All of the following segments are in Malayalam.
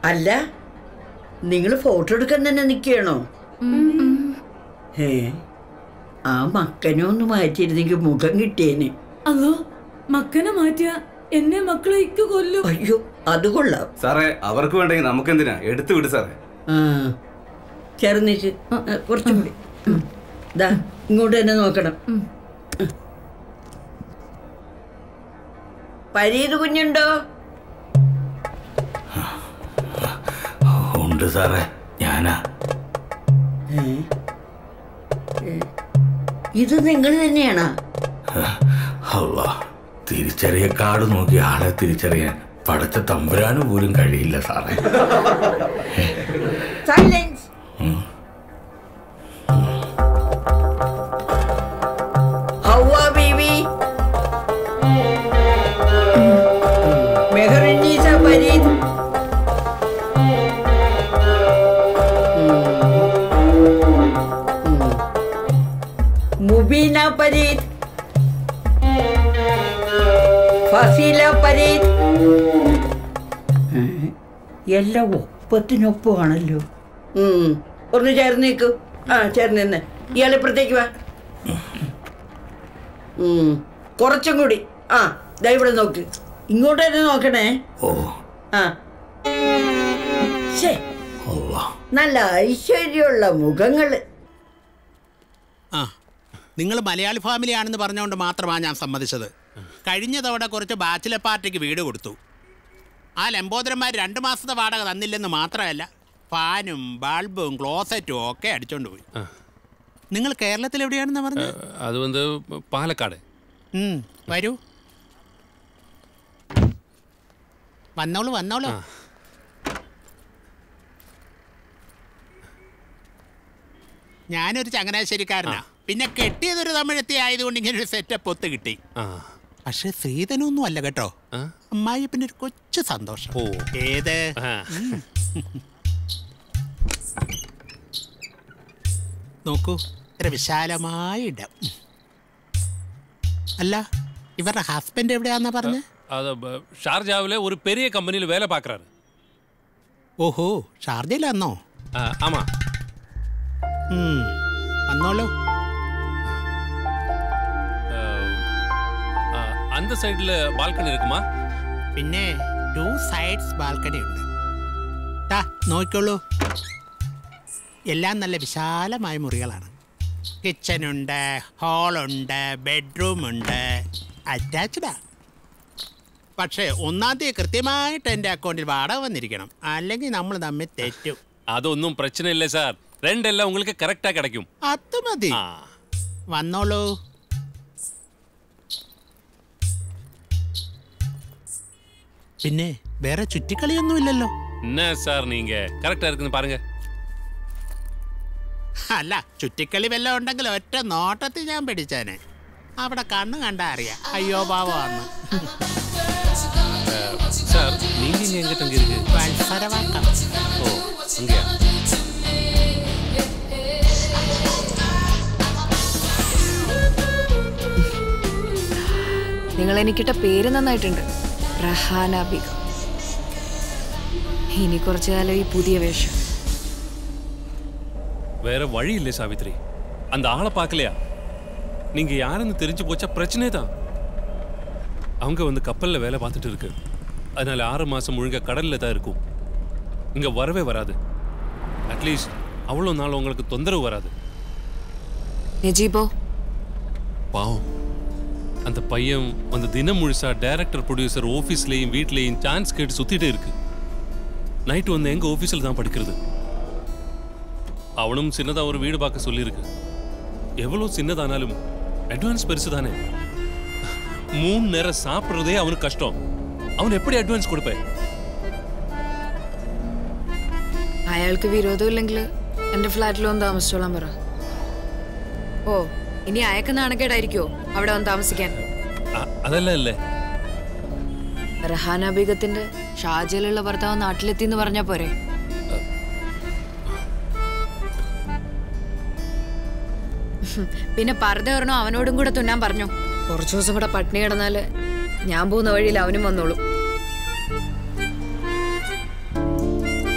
അല്ല നിങ്ങൾ ഫോട്ടോ എടുക്കാൻ തന്നെ നിൽക്കുകയാണോ ഏ ആ മക്കനെ ഒന്ന് മാറ്റിയിരുന്നെങ്കിൽ മുഖം കിട്ടിയേനെ അതോ മക്കനെ മാറ്റിയ എന്നെ മക്കളെ ഇക്ക് കൊല്ലും അയ്യോ അത് കൊള്ളാം സാറേ അവർക്ക് വേണ്ടെങ്കിൽ നമുക്കെന്തിനാ എടുത്തു വിട് സാറേ ആ ചേർന്നേച്ച് കുറച്ചും കൂടി ഉം. ദാ ഇങ്ങോട്ട് തന്നെ നോക്കണം പരീത് കുഞ്ഞുണ്ടോ ഉണ്ട് സാറേ ഞാനാ ഏ? ഏ, ഇത് നിങ്ങൾ തന്നെയാണോ അല്ല തിരിച്ചറിയ കാർഡ് നോക്കി ആളെ തിരിച്ചറിയാൻ പടച്ച തമ്പുരാന് പോലും കഴിയില്ല സാറേ സൈലൻസ് ഹൗവ ബീവി മെഹറിനീസ പരീത് മുബീന പരീത് ഫസീല പരീത് എല്ലാം ഒപ്പത്തിനൊപ്പമാണല്ലോ ഉം. ഒന്ന് ചേർന്ന് നിൽക്കൂ ആ ചേർന്ന് നിന്ന് ഇയാൾ ഇപ്പുറത്തേക്ക് വാ ഉം. കുറച്ചും കൂടി ആ ദാ ഇവിടെ നോക്ക് ഇങ്ങോട്ട് തന്നെ നോക്കണേ ഓ ആ ശ്ശേ, അല്ല നല്ല ഐശ്വര്യമുള്ള മുഖങ്ങള് ആ നിങ്ങൾ മലയാളി ഫാമിലി ആണെന്ന് പറഞ്ഞുകൊണ്ട് മാത്രമാണ് ഞാൻ സമ്മതിച്ചത് കഴിഞ്ഞ തവണ കുറച്ച് ബാച്ചിലർ പാർട്ടിക്ക് വീട് കൊടുത്തു ആ ലംബോദരന്മാർ രണ്ട് മാസത്തെ വാടക തന്നില്ലെന്ന് മാത്രമല്ല ഫാനും ബൾബും ക്ലോസറ്റും ഒക്കെ അടിച്ചോണ്ട് പോയി നിങ്ങൾ കേരളത്തിൽ എവിടെയാണെന്ന് പറഞ്ഞത് அது வந்து பாலக்காடு ഉം, വരൂ വന്നോളൂ വന്നോളൂ ഞാനൊരു ചങ്ങനാശ്ശേരിക്കാരനാ പിന്നെ കെട്ടിയതൊരു തമിഴത്തി ആയതുകൊണ്ട് ഇങ്ങനെ ഒരു സെറ്റപ്പ് ഒത്ത് കിട്ടി ആ പക്ഷെ ശ്രീധനൊന്നും അല്ല കേട്ടോ ആ? അമ്മായി പിന്നെ ഒരു കൊച്ചു സന്തോഷം ഓ. ഏത് ആ. നോക്കൂ ഇത്ര വിശാലമായ ഇടം അല്ല ഇവരുടെ ഹസ്ബൻഡ് എവിടെയാന്നാ പറഞ്ഞ് அது ப- ஷார்ஜாவில் ஒரு பெரிய கம்பெனியில் வேலை பார்க்குறாரு ഓഹോ ഷാർജയിലാന്നോ ஆமாம் ഉം, വന്നോളൂ அந்த சைடில் பால்கனி இருக்குமா പിന്നെ ടു സൈഡ്സ് ബാൽക്കണി ഉണ്ട് ടാ നോക്കിക്കോളൂ എല്ലാം നല്ല വിശാലമായ മുറികളാണ് കിച്ചനുണ്ട് ഹാളുണ്ട് ബെഡ്റൂമുണ്ട് അറ്റാച്ച്ഡാ പക്ഷേ ഒന്നാം തീയതി കൃത്യമായിട്ട് എൻ്റെ അക്കൗണ്ടിൽ വാടക വന്നിരിക്കണം അല്ലെങ്കിൽ നമ്മൾ തമ്മിൽ തെറ്റും அது ஒன்றும் பிரச்சனை இல்லை சார் ரெண்ட் எல்லாம் உங்களுக்கு கரெக்டாக கிடைக்கும் അത് മതി ஆ വന്നോളൂ പിന്നെ വേറെ ചുറ്റിക്കളിയൊന്നുമില്ലല്ലോ என்ன சார் நீங்கள் கரெக்டாக இருக்குன்னு பாருங்க അല്ല ചുറ്റിക്കളി വല്ലതും ഉണ്ടെങ്കിൽ ഒറ്റ നോട്ടത്തിൽ ഞാൻ പിടിച്ചേനെ അവിടെ കണ്ണ് കണ്ടാ അറിയാം അയ്യോ പാവമാന്ന് சார் நீங்கள் இங்கே எங்கிட்ட இங்கே இருக்கு മത്സരവാക്കം ஓ அங்கேயா നിങ്ങൾ എനിക്കിട്ട പേര് നന്നായിട്ടുണ്ട് റഹാന ബീഗം ഇനി കുറച്ചു കാലം ഈ പുതിയ വേഷം வேற வழி இல்லை சாவித்ரி அந்த ஆளை பார்க்கலையா நீங்க யாருன்னு தெரிஞ்சு போச்சா பிரச்சனை தான் அவங்க வந்து கப்பல்ல வேலை பார்த்துட்டு இருக்கு அதனால ஆறு மாசம் முழுங்க கடல்ல தான் இருக்கும் இங்க வரவே வராது அட்லீஸ்ட் அவ்வளோ நாள் உங்களுக்கு தொந்தரவு வராது നജീബോ பாவம் அந்த பையன் அந்த தினம் முழுசா டைரக்டர் ப்ரொடியூசர் ஆஃபீஸ்லேயும் வீட்லேயும் சான்ஸ் கேட்டு சுத்திட்டே இருக்கு நைட்டு வந்து எங்க ஆஃபீஸில் தான் படிக்கிறது அவனும் சின்னதா ஒரு வீடு பார்க்க சொல்லியிருக்கு எவ்வளோ சின்னதானாலும் அட்வான்ஸ் பெருசு தானே மூணு நேரம் சாப்பிட்றதே அவனுக்கு கஷ்டம் அவன் எப்படி அட்வான்ஸ் கொடுப்பேன் അയാൾക്ക് വിരോധമില്ലെങ്കിൽ എൻ്റെ ഫ്ലാറ്റിൽ വന്ന് താമസിച്ചോളാൻ പറ ഓ ഇനി അയക്ക് നാണക്കേടായിരിക്കോ അവിടെ വന്ന് താമസിക്കാൻ அ- அதெல்லாம் இல்லை റഹാന ബീഗത്തിന്റെ ഷാജയിലുള്ള ഭർത്താവ് നാട്ടിലെത്തി എന്ന് പറഞ്ഞാ പോരെ ഹും, പിന്നെ പർദ്ദ ഒരെണ്ണം അവനോടും കൂടെ തുന്നാൻ പറഞ്ഞു കുറച്ചു ദിവസം കൂടെ പട്ടിണി കിടന്നാല് ഞാൻ പോകുന്ന വഴിയിൽ അവനും വന്നോളും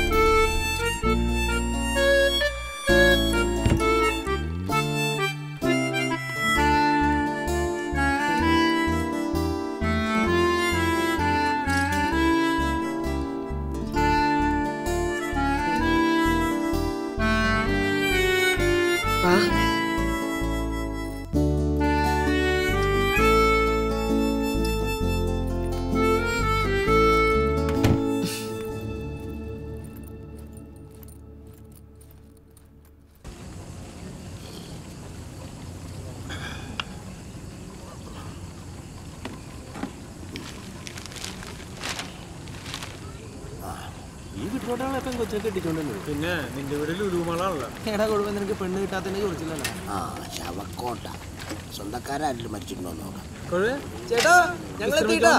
പിന്നെ നിന്റെ വീട് ലുലുമാളാണല്ലോ എടാ കുടുംബം നിനക്ക് പെണ്ണ് കിട്ടാത്തതിനെ ചോദിച്ചില്ലല്ലോ ആ ശവക്കോട്ട സ്വന്തക്കാരാരെങ്കിലും മരിച്ചിട്ടുണ്ടോ എന്ന് നോക്കാം കൊഴുവേ, ചേട്ടാ ഞങ്ങൾ എത്തിയിട്ടാ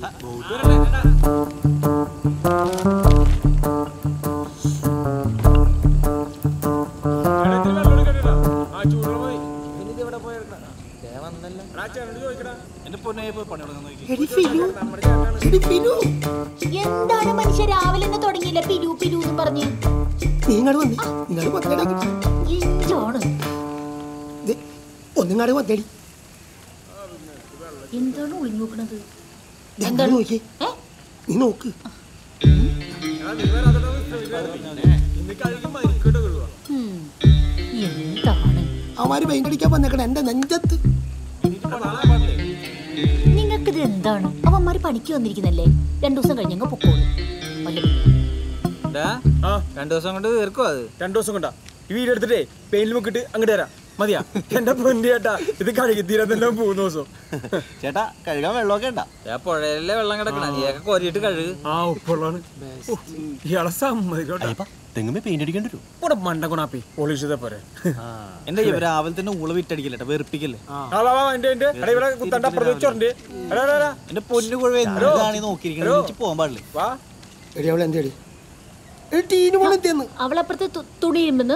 എന്താണ് മനുഷ്യ രാവിലെ തന്നെ തുടങ്ങിയില്ല പിരു പിരു എന്ന് പറഞ്ഞ് നിങ്ങൾ വന്നേ നിങ്ങൾ പത്തേടാ എന്താണ് ഒന്നിങ്ങാട് വന്നേടി എന്താണ് ഒളിഞ്ഞു നോക്കണത് എന്താണ് നോക്കിയേ ഏ? നീ നോക്ക് ഉം. എന്താണ് അവന്മാര് പെയിന്റ് അടിക്കാൻ വന്നേക്കണ എന്റെ നെഞ്ചത്ത് നിങ്ങൾക്കിത് എന്താണ് അവന്മാര് പണിക്ക് വന്നിരിക്കുന്നല്ലേ രണ്ടു ദിവസം കഴിഞ്ഞങ്ങ് പൊക്കോളൂ വല്ല രണ്ടു ദിവസം കൊണ്ട് തീർക്കും അത് രണ്ടു ദിവസം കൊണ്ടാ ഈ വീട് എടുത്തിട്ടേ പെയിന്റിൽ മുക്കിട്ട് അങ്ങോട്ട് തരാം മതിയാ എന്റെ പൊന്നി ചേട്ടാ ഇത് കഴുകി തീരാന്നെല്ലാം മൂന്ന് ദിവസം ചേട്ടാ കഴുകാൻ വെള്ളമൊക്കെ ഉണ്ടാ പുഴയിലെ വെള്ളം കിടക്കണ നീയൊക്കെ കോരിയിട്ട് കഴുകു ആ ഉപ്പുള്ളാണ് ഓ, ഇയാളെ സമ്മതിക്കോട്ടെ തെങ്ങുമ്പോ പെയിന്റ് അടിക്കേണ്ടി വരും കൂടെ മണ്ട ഗുണാപ്പി ഒളിച്ചതേ പോരെ എന്റെ രാവിലെ തന്നെ ഉള വിറ്റടിക്കില്ല വെറുപ്പിക്കല്ലേ ആ, വാ, വാ, എന്റെ, എന്റെ. എടാ, ഇവിടെ കുത്തണ്ട, അപ്പുറത്ത് വെച്ചോണ്ട്. എടാ, എടാ, എടാ. എന്റെ പൊന്നു കുഴവേ എന്താണ് നോക്കിയിരിക്കുന്നത് എനിക്ക് പോകാൻ പാടില്ല വാ. എടി അവൾ എന്തേടി ടീന് മോളെ എത്തിയെന്ന് അവളപ്പുറത്ത് തു- തുണി ഇരുമ്പെന്ന്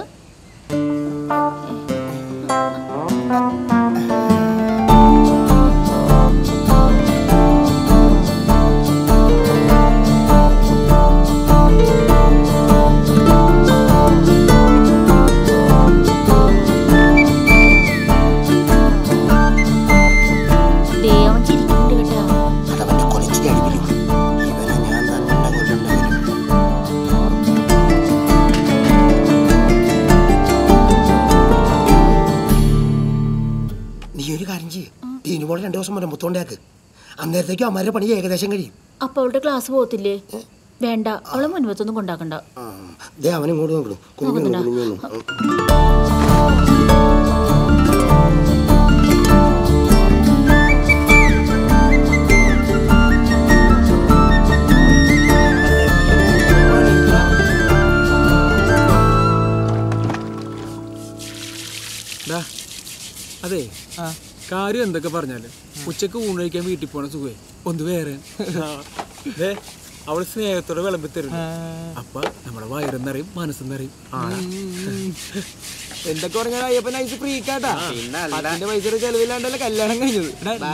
ദേ, അവൻ ചിരിക്കുന്നുണ്ട് കേട്ടാ അതവന്റെ കൊലച്ചിരി അടിപ്പിക്കും ഇവനെ ഞാൻ തന്നെ കൊല്ലണ്ട വരും നീ ഒരു കാര്യം ചെയ്യ് ടീന് മോളെ രണ്ടു ദിവസം വരെ മുത്തോണ്ടാക്ക് അന്നേരത്തേക്കും അമ്മാരുടെ പണി ഏകദേശം കഴിയും അപ്പൊ അവളുടെ ക്ലാസ് പോകത്തില്ലേ വേണ്ട അവളെ മുൻപത്തൊന്നും കൊണ്ടാക്കണ്ട ആ, ദേ അവൻ ഇങ്ങോട്ട് നോക്കണം കുഞ്ഞു നോക്കണ്ടാ. കുഞ്ഞു ഡാ, അതെ കാര്യം എന്തൊക്കെ പറഞ്ഞാലും ഉച്ചക്ക് ഊണ് കഴിക്കാൻ വീട്ടിൽ പോണ സുഖേ ഒന്ന് വേറെ ദേ, അവള് സ്നേഹത്തോടെ വിളമ്പി തരും അപ്പൊ നമ്മുടെ വയറെന്നറിയും മനസ്സെന്നറിയും ആളാ എന്തൊക്കെ പറഞ്ഞാൽ അയ്യപ്പൻ നൈസ് ഫ്രീ കാട്ടാ അതിന്റെ പൈസ ചെലവില്ലാണ്ടല്ലേ കല്യാണം കഴിഞ്ഞത്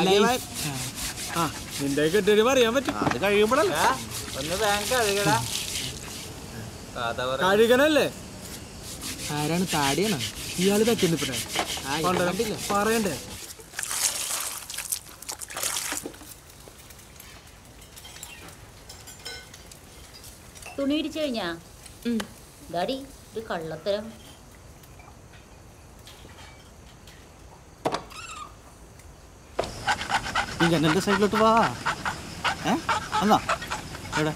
ആ നിന്റെ കെട്ടിയിട്ട് പറയാൻ പറ്റും അത് കഴിയുമ്പോഴല്ലേ ഒന്ന് ബാങ്ക് കഴുകടാ കഴുകനല്ലേ ആരാണ് താടിയാണ് ഇയാള് തയ്ക്കുന്നു പിന്നെ പറയണ്ടേ തുണി ഇടിച്ചു കഴിഞ്ഞാ ഡാഡി ഒരു കള്ളത്തരം നീ ജനലിന്റെ സൈഡിലോട്ട് വാ ഏ എന്നാ എവിടെ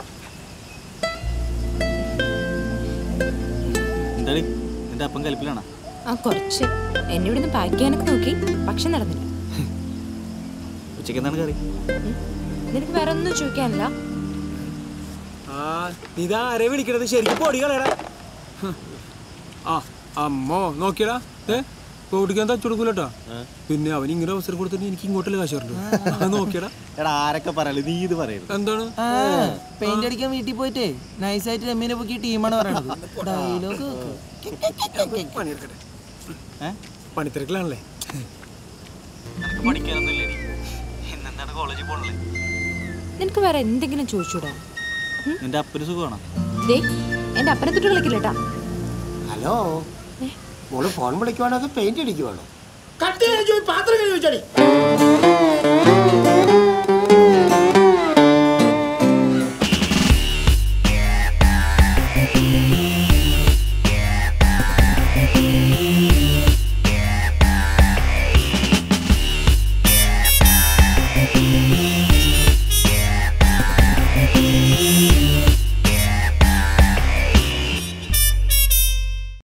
എന്താടി നിന്റെ അപ്പം കലിപ്പിലാണോ ആ കുറച്ച് എന്നെ ഇവിടുന്ന് പാക്ക് ചെയ്യാനൊക്കെ നോക്കി പക്ഷെ നടന്നില്ല ഉച്ചയ്ക്ക് എന്താണ് കറി നിനക്ക് വേറെ ഒന്നും ചോദിക്കാനില്ല ആ ഇതാരെ വിളിക്കണത് ശരിക്കും പൊടി കളയടാ ഹ്. ആ അമ്മോ നോക്കിയടാ ഏ കോടിക്കാൻ തച്ചു കൊടുക്കൂലട്ടാ പിന്നെ അവൻ ഇങ്ങനെ അവസരം കൊടുത്തിട്ട് എനിക്ക് ഇങ്ങോട്ടല്ലേ കാശ് വരണ്ടു അത് നോക്കിയടാ എടാ ആരൊക്കെ പറയല് നീ ഇത് പറയരുത് എന്താണ് പെയിന്റ് അടിക്കാൻ വീട്ടിൽ പോയിട്ട് നൈസായിട്ട് രമ്യനെ പൊക്കി ടീമാണ് പറയണത് ഡയലോഗ് പണിയെടുക്കട്ടെ ഏ പണിത്തിരക്കിലാണല്ലേ പഠിക്കാനൊന്നുമില്ലേ ഇന്നെന്താണ് കോളേജിൽ പോണല്ലേ നിനക്ക് വേറെ എന്തെങ്കിലും ചോദിച്ചൂടാ നിന്റെ അപ്പന് സുഖമാണോ ദേ എന്റെ അപ്പനെ തൊട്ട് കളിക്കില്ലട്ടാ ഹലോ മോള് ഫോൺ വിളിക്കുവാണോ അത് പെയിന്റ് അടിക്കുവാണോ കട്ടി പാത്രം കഴിച്ചാടി